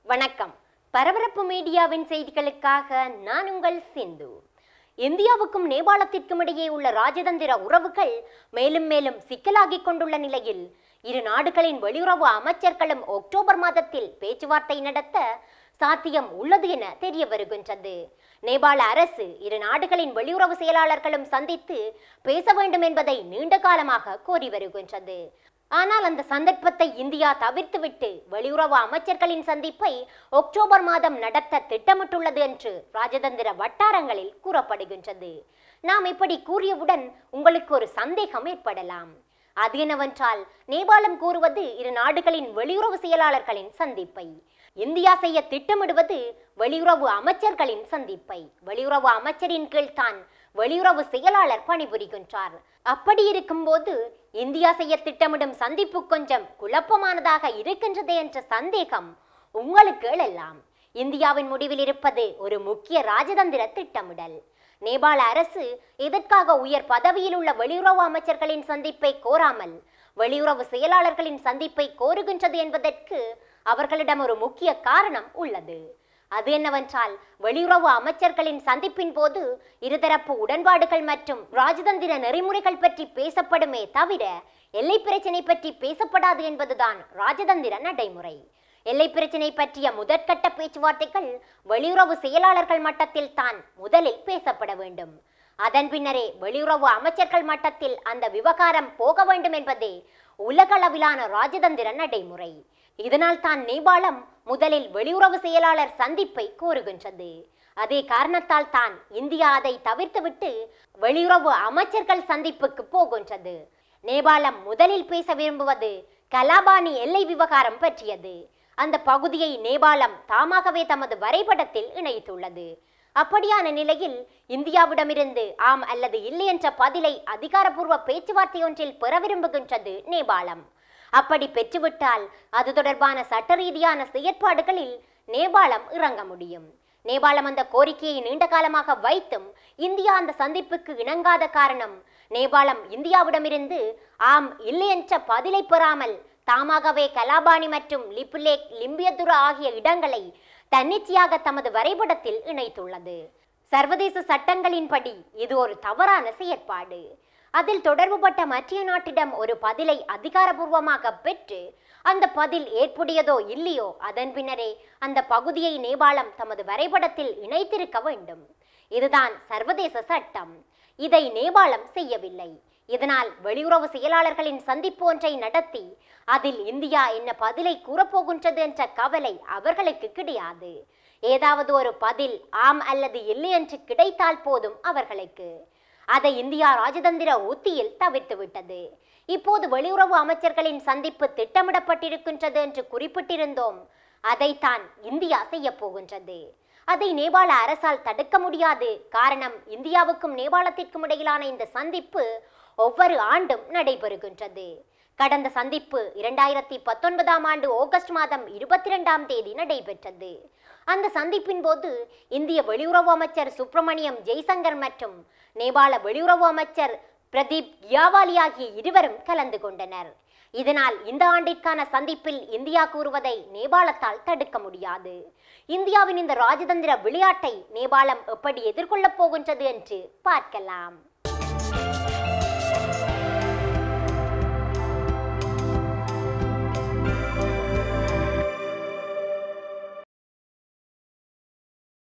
வணக்கம் பரபரப்பு மீடியாவின் செய்திகளுக்காக நான் உங்கள் சிந்து இந்தியாவுக்கும் நேபாளத்திற்கும் இடையே உள்ள ராஜதந்திர உறவுகள் மேலும் மேலும் சிக்கலாகிக் கொண்டுள்ள நிலையில் இரு நாடுகளின் வெளியுறவு அமைச்சர்களும் அக்டோபர் மாதத்தில் பேச்சுவார்த்தை நடத்த சாத்தியம் உள்ளது என தெரிய வருகின்றது நேபாள அரசு இரு நாடுகளின் வெளியுறவு செயலாளர்களும் சந்தித்து பேச வேண்டும் என்பதை நீண்ட காலமாக கோரி வருகின்றது ஆனால் அந்த சந்தர்ப்பத்தை இந்தியா தவிர்த்துவிட்டு வெளியுறவு அமைச்சர்களின் சந்திப்பை அக்டோபர் மாதம் நடத்த திட்டமிட்டுள்ளது என்று ராஜதந்திர வட்டாரங்களில் கூறப்படுகின்றது நாம் இப்படி கூறியவுடன் உங்களுக்கு ஒரு சந்தேகம் ஏற்படலாம் அது என்னவென்றால் நேபாளம் கூறுவது இரு நாடுகளின் வெளியுறவு செயலாளர்களின் சந்திப்பை இந்தியா செய்ய திட்டமிடுவது வெளியுறவு அமைச்சர்களின் சந்திப்பை வெளியுறவு அமைச்சரின் கீழ் தான் வெளியுறவு செயலாளர் பணிபுரிகின்றார் அப்படி இருக்கும்போது இந்தியா செய்ய திட்டமிடும் சந்திப்பு கொஞ்சம் குழப்பமானதாக இருக்கின்றது என்ற சந்தேகம் உங்களுக்கு எழலாம் இந்தியாவின் முடிவில் இருப்பது ஒரு முக்கிய ராஜதந்திர திட்டமிடல் நேபாள அரசு இதற்காக உயர் பதவியில் உள்ள வெளியுறவு அமைச்சர்களின் சந்திப்பை கோராமல் வெளியுறவு செயலாளர்களின் சந்திப்பை கோருகின்றது என்பதற்கு அவர்களிடம் ஒரு முக்கிய காரணம் உள்ளது அது என்னவென்றால் வெளியுறவு அமைச்சர்களின் சந்திப்பின் போது இருதரப்பு உடன்பாடுகள் மற்றும் ராஜதந்திர நெறிமுறைகள் பற்றி பேசப்படுமே தவிர எல்லை பிரச்சினை பற்றி பேசப்படாது என்பதுதான் ராஜதந்திர நடைமுறை எல்லை பிரச்சினை பற்றிய முதற்கட்ட பேச்சுவார்த்தைகள் வெளியுறவு செயலாளர்கள் மட்டத்தில் தான் முதலில் பேசப்பட வேண்டும் அதன் பின்னரே வெளியுறவு அமைச்சர்கள் மட்டத்தில் அந்த விவகாரம் போக வேண்டும் என்பதே உலகளவிலான ராஜதந்திர நடைமுறை இதனால் தான் நேபாளம் முதலில் வெளியுறவு செயலாளர் சந்திப்பை கோருகின்றது அதே காரணத்தால் தான் இந்தியா அதை தவிர்த்துவிட்டு வெளியுறவு அமைச்சர்கள் சந்திப்புக்கு போகின்றது நேபாளம் முதலில் பேச விரும்புவது கலாபாணி எல்லை விவகாரம் பற்றியது அந்த பகுதியை நேபாளம் தாமாகவே தமது வரைபடத்தில் இணைத்துள்ளது அப்படியான நிலையில் இந்தியாவிடமிருந்து ஆம் அல்லது இல்லை என்ற பதிலை அதிகாரப்பூர்வ பேச்சுவார்த்தை ஒன்றில் பெற விரும்புகின்றது நேபாளம் அப்படி பெற்றுவிட்டால் அது தொடர்பான சட்ட ரீதியான செயற்பாடுகளில் நேபாளம் இறங்க முடியும் நேபாளம் அந்த கோரிக்கையை நீண்ட காலமாக வைத்தும் இந்தியா அந்த சந்திப்புக்கு இணங்காத காரணம் நேபாளம் இந்தியாவிடமிருந்து ஆம் இல்லை என்ற பதிலை பெறாமல் தாமாகவே கலாபாணி மற்றும் லிப்புலேக் லிம்பியதுரா ஆகிய இடங்களை தன்னிச்சையாக தமது வரைபடத்தில் இணைத்துள்ளது சர்வதேச சட்டங்களின்படி இது ஒரு தவறான செயற்பாடு அதில் தொடர்புபட்ட மத்திய நாட்டிடம் ஒரு பதிலை அதிகாரபூர்வமாக பெற்று அந்த பதில் ஏற்புடையதோ இல்லையோ அதன் பின்னரே அந்த பகுதியை நேபாளம் தமது வரைபடத்தில் இணைத்திருக்க வேண்டும் இதுதான் சர்வதேச சட்டம் இதை நேபாளம் செய்யவில்லை இதனால் வெளியுறவு செயலாளர்களின் சந்திப்பு ஒன்றை நடத்தி அதில் இந்தியா என்ன பதிலை கூறப்போகின்றது என்ற கவலை அவர்களுக்கு கிடையாது ஏதாவது ஒரு பதில் ஆம் அல்லது இல்லை என்று கிடைத்தால் போதும் அவர்களுக்கு அதை இந்தியா ராஜதந்திர உத்தியில் தவிர்த்து விட்டது இப்போது வெளியுறவு அமைச்சர்களின் சந்திப்பு திட்டமிடப்பட்டிருக்கின்றது என்று குறிப்பிட்டிருந்தோம் அதைத்தான் இந்தியா செய்ய போகின்றது அதை நேபாள அரசால் தடுக்க முடியாது காரணம் இந்தியாவுக்கும் நேபாளத்திற்கும் இடையிலான இந்த சந்திப்பு ஒவ்வொரு ஆண்டும் நடைபெறுகின்றது கடந்த சந்திப்பு இரண்டாயிரத்தி பத்தொன்பதாம் ஆண்டு ஆகஸ்ட் மாதம் இருபத்தி ரெண்டாம் தேதி நடைபெற்றது அந்த சந்திப்பின் போது இந்திய வெளியுறவு அமைச்சர் சுப்பிரமணியம் ஜெய்சங்கர் மற்றும் நேபாள வெளியுறவு அமைச்சர் பிரதீப் கியாவாலி ஆகிய இருவரும் கலந்து கொண்டனர் இதனால் இந்த ஆண்டிற்கான சந்திப்பில் இந்தியா கூறுவதை நேபாளத்தால் தடுக்க முடியாது இந்தியாவின் இந்த ராஜதந்திர விளையாட்டை நேபாளம் எப்படி எதிர்கொள்ளப் போகின்றது என்று பார்க்கலாம்